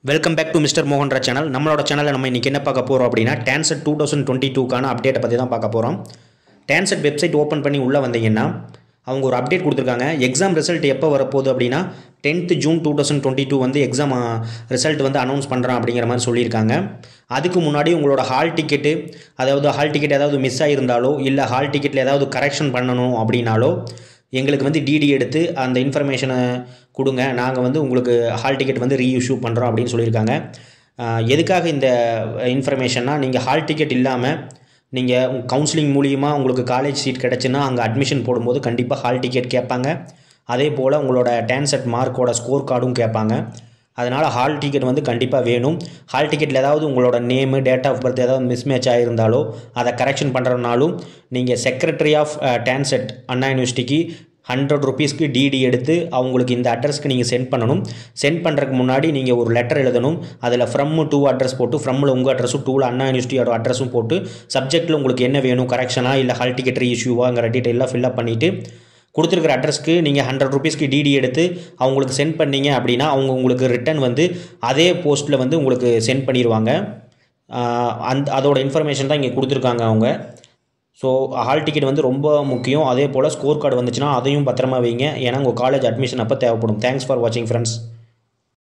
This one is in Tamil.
வெல்கம் பேக் டு மிஸ்டர் மோகன்ரா சேனல் நம்மளோட சேனலில் நம்ம இன்றைக்கி என்ன பார்க்க போகிறோம் அப்படின்னா டான்செட் டூ தௌசண்ட் டுவெண்ட்டி டூக்கான அப்டேட்டை பற்றி தான் பார்க்க போகிறோம் டான்செட் வெப்சைட் ஓப்பன் பண்ணி உள்ளே வந்தீங்கன்னா அவங்க ஒரு அப்டேட் கொடுத்துருக்காங்க எக்ஸாம் ரிசல்ட் எப்போ வரப்போகுது அப்படின்னா tenth June two thousand twenty two வந்து எக்ஸாம் ரிசல்ட் வந்து அனௌன்ஸ் பண்ணுறேன் அப்படிங்கிற மாதிரி சொல்லியிருக்காங்க அதுக்கு முன்னாடி உங்களோட ஹால் டிக்கெட்டு அதாவது ஹால் டிக்கெட் ஏதாவது மிஸ் ஆகியிருந்தாலோ இல்லை ஹால் டிக்கெட்டில் ஏதாவது கரெக்ஷன் பண்ணணும் அப்படின்னாலோ எங்களுக்கு வந்து டிடி எடுத்து அந்த இன்ஃபர்மேஷனை கொடுங்க நாங்கள் வந்து உங்களுக்கு ஹால் டிக்கெட் வந்து ரீஇஷ்யூ பண்ணுறோம் அப்படின்னு சொல்லியிருக்காங்க ஆஹ் எதுக்காக இந்த இன்ஃபர்மேஷன்னா நீங்கள் ஹால் டிக்கெட் இல்லாமல் நீங்கள் கவுன்சிலிங் மூலியமாக உங்களுக்கு காலேஜ் சீட் கிடச்சுன்னா அங்கே அட்மிஷன் போடும்போது கண்டிப்பாக ஹால் டிக்கெட் கேட்பாங்க அதே போல் உங்களோட டான்செட் மார்க்கோட ஸ்கோர் கார்டும் கேட்பாங்க அதனால் ஹால் டிக்கெட் வந்து கண்டிப்பாக வேணும் ஹால் டிக்கெட்டில் ஏதாவது உங்களோட நேமு டேட் ஆஃப் பர்த் ஏதாவது மிஸ்மேட்ச் ஆகிருந்தாலோ அதை கரெக்ஷன் பண்ணுறனாலும் நீங்கள் செக்ரட்டரி ஆஃப் டான்செட் அண்ணா யூனிவர்சிட்டிக்கு ஹண்ட்ரட் ருபீஸ்க்கு டிடி எடுத்து அவங்களுக்கு இந்த அட்ரஸ்க்கு நீங்கள் சென்ட் பண்ணணும் சென்ட் பண்ணுறதுக்கு முன்னாடி நீங்கள் ஒரு லெட்டர் எழுதணும் அதில் ஃப்ரம் டூ அட்ரஸ் போட்டு ஃப்ரம்மில் உங்கள் அட்ரஸும் டூவில் அண்ணா யூனிவர்சிட்டியோட அட்ரஸும் போட்டு சப்ஜெக்ட்டில் உங்களுக்கு என்ன வேணும் கரெக்ஷனா இல்லை ஹால் டிக்கெட் இஷ்யூவாங்கிற டீட்டெயிலாக ஃபில்அப் பண்ணிவிட்டு கொடுத்துருக்குற அட்ரஸ்க்கு நீங்கள் ஹண்ட்ரட் ருபீஸ்க்கு டிடி எடுத்து அவங்களுக்கு சென்ட் பண்ணீங்க அப்படின்னா அவங்க உங்களுக்கு ரிட்டன் வந்து அதே போஸ்ட்டில் வந்து உங்களுக்கு சென்ட் பண்ணிடுவாங்க ஆஹ் அந்த அதோட இன்ஃபர்மேஷன் தான் இங்கே கொடுத்துருக்காங்க அவங்க ஸோ ஹால் டிக்கெட் வந்து ரொம்ப முக்கியம் அதே போல் ஸ்கோர் கார்டு வந்துச்சுன்னா அதையும் பத்திரமா வைங்க ஏன்னா உங்கள் காலேஜ் அட்மிஷன் அப்போ தேவைப்படும் தேங்க்ஸ் ஃபார் வாட்சிங் ஃப்ரெண்ட்ஸ்